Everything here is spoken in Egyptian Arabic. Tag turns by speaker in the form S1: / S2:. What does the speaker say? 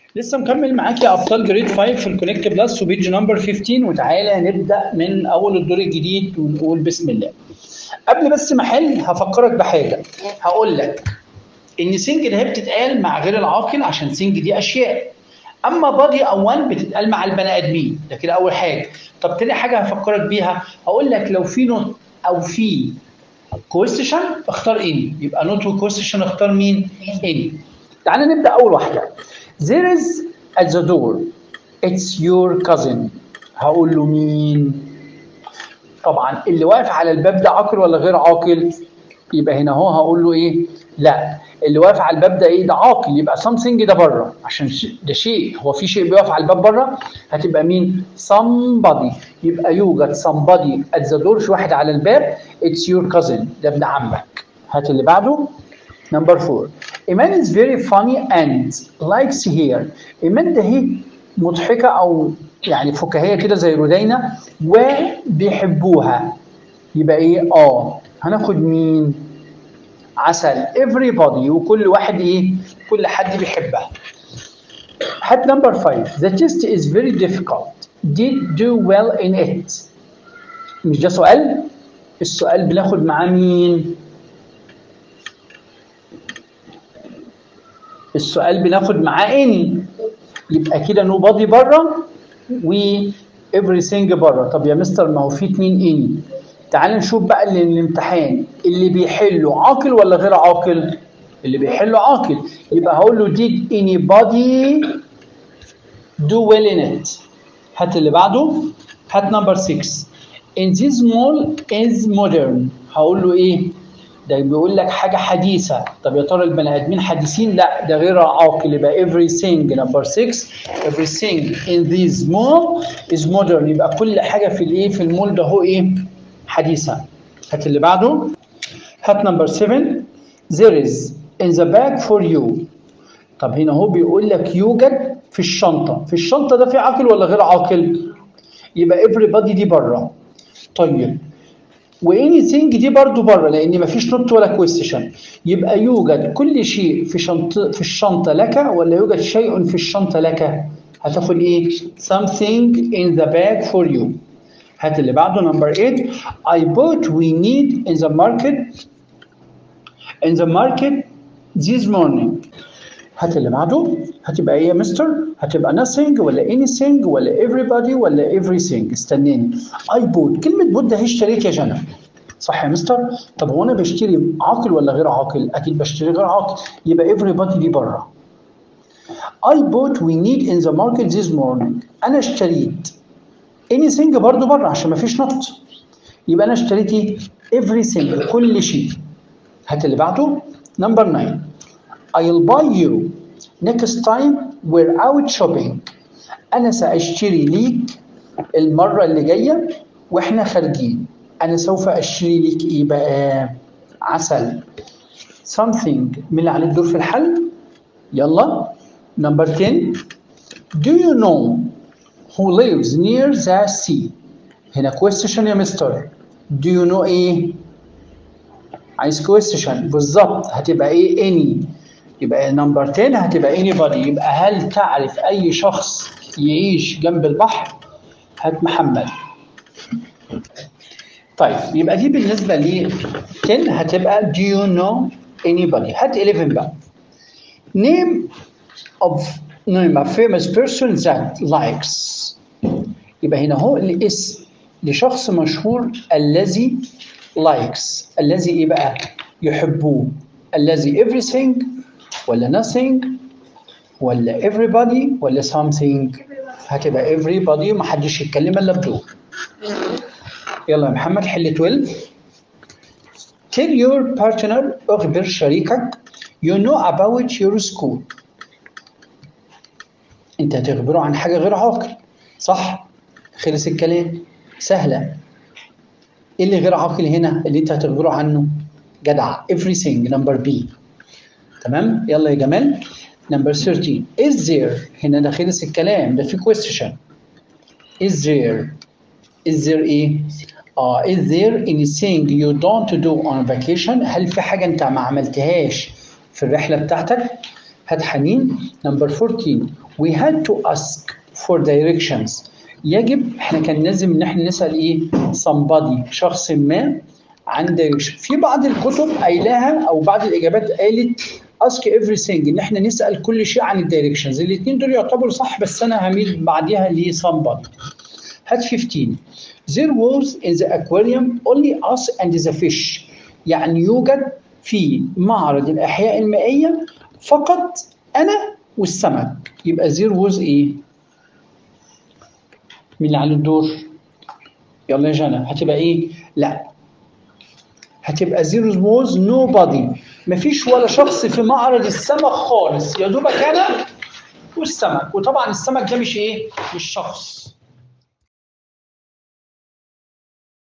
S1: لسه مكمل معاك يا ابطال جريد 5 في الكونكت بلس وبيج نمبر 15 وتعالى نبدا من اول الدور الجديد ونقول بسم الله. قبل بس ما احل هفكرك بحاجه هقول لك ان سنج ده بتتقال مع غير العاقل عشان سنج دي اشياء اما بادي او وان بتتقال مع البني ادمين ده كده اول حاجه طب تاني حاجه هفكرك بيها هقول لك لو في نوت او في كويستشن اختار اني يبقى نوت وكويستشن اختار مين؟ اني تعالى نبدا اول واحده There is at the door it's your cousin هقول له مين؟ طبعا اللي واقف على الباب ده عاقل ولا غير عاقل؟ يبقى هنا اهو هقول له ايه؟ لا اللي واقف على الباب ده ايه؟ ده عاقل يبقى something ده بره عشان ده شيء هو في شيء بيقف على الباب بره هتبقى مين؟ somebody يبقى يوجد somebody at the door في واحد على الباب it's your cousin ده ابن عمك هات اللي بعده نمبر 4 ايمان is very funny and likes here ايمان ده هي مضحكه او يعني فكاهيه كده زي رودينا وبيحبوها يبقى ايه اه هناخد مين عسل everybody وكل واحد ايه كل حد بيحبها هات نمبر 5 the test is very difficult did do well in it مش ده سؤال السؤال بناخد معاه مين السؤال بناخد معاه اني يبقى كده نو بادي بره و everything بره طب يا مستر ما هو في اتنين اني تعال نشوف بقى اللي الامتحان اللي بيحله عاقل ولا غير عاقل اللي بيحله عاقل يبقى هقول له did anybody do well in it هات اللي بعده هات نمبر 6 in this mall is modern هقول له ايه ده بيقول لك حاجه حديثه طب يا ترى البني ادمين حديثين لا ده غير عاقل يبقى everything نمبر 6 everything in this mall is modern يبقى كل حاجه في الايه في المول ده هو ايه حديثه هات اللي بعده هات نمبر 7 there is in the bag for you طب هنا هو بيقول لك يوجد في الشنطه في الشنطه ده في عاقل ولا غير عاقل يبقى everybody دي بره طيب واني ثينج دي برضو بره لان مفيش نوت ولا كويستشن يبقى يوجد كل شيء في شنطه في الشنطه لك ولا يوجد شيء في الشنطه لك هتاخد ايه something in the bag for you هات اللي بعده نمبر 8 I bought we need in the market in the market this morning هات اللي بعده هتبقى ايه يا مستر هتبقى nothing ولا anything ولا everybody ولا everything استناني I bought كلمة bought ده اشتريت يا جنى صح يا مستر طب هو انا بشتري عاقل ولا غير عاقل اكيد بشتري غير عاقل يبقى everybody دي بره I bought we need in the market this morning انا اشتريت anything برضو بره عشان ما فيش نوت يبقى انا اشتريت ايه everything كل شيء هات اللي بعده نمبر 9 I'll buy you next time we're out shopping أنا سأشتري ليك المرة اللي جاية وإحنا خارجين أنا سوف أشتري ليك إيه بقى عسل something من اللي على الدور في الحل يلا number 10 do you know who lives near the sea هنا question يا مستر do you know إيه عايز question بالظبط هتبقى إيه any يبقى نمبر 10 هتبقى anybody يبقى هل تعرف اي شخص يعيش جنب البحر هات محمد طيب يبقى دي بالنسبه ل 10 هتبقى do you know anybody هات 11 بقى name of name a famous person that likes يبقى هنا هو الاسم لشخص مشهور الذي likes الذي ايه بقى يحبوه الذي everything ولا nothing ولا everybody ولا something هتبقى everybody محدش يتكلم الا بدور يلا يا محمد حل 12 tell your partner اخبر شريكك you know about your school انت هتخبره عن حاجه غير عاقل صح خلص الكلام سهله ايه اللي غير عاقل هنا اللي انت هتخبره عنه جدع everything number B تمام يلا يا جمال نمبر 13 is there هنا ده خلص الكلام ده في question is there is there ايه اه is there anything you don't do on vacation هل في حاجه انت ما عملتهاش في الرحله بتاعتك هات حنين نمبر 14 we had to ask for directions يجب احنا كان لازم ان احنا نسال ايه somebody شخص ما عن direction في بعض الكتب قايلاها او بعض الاجابات قالت ask everything ان احنا نسال كل شيء عن الدايركشنز الاثنين دول يعتبروا صح بس انا هميل بعديها ل somebody هات 15 there was in the aquarium only us and the fish يعني يوجد في معرض الأحياء المائية فقط أنا والسمك يبقى there was إيه؟ مين اللي على الدور؟ يلا يا جنى هتبقى إيه؟ لا هتبقى there was nobody مفيش ولا شخص في معرض السمك خالص يا دوبك أنا والسمك وطبعا السمك ده مش إيه؟ مش شخص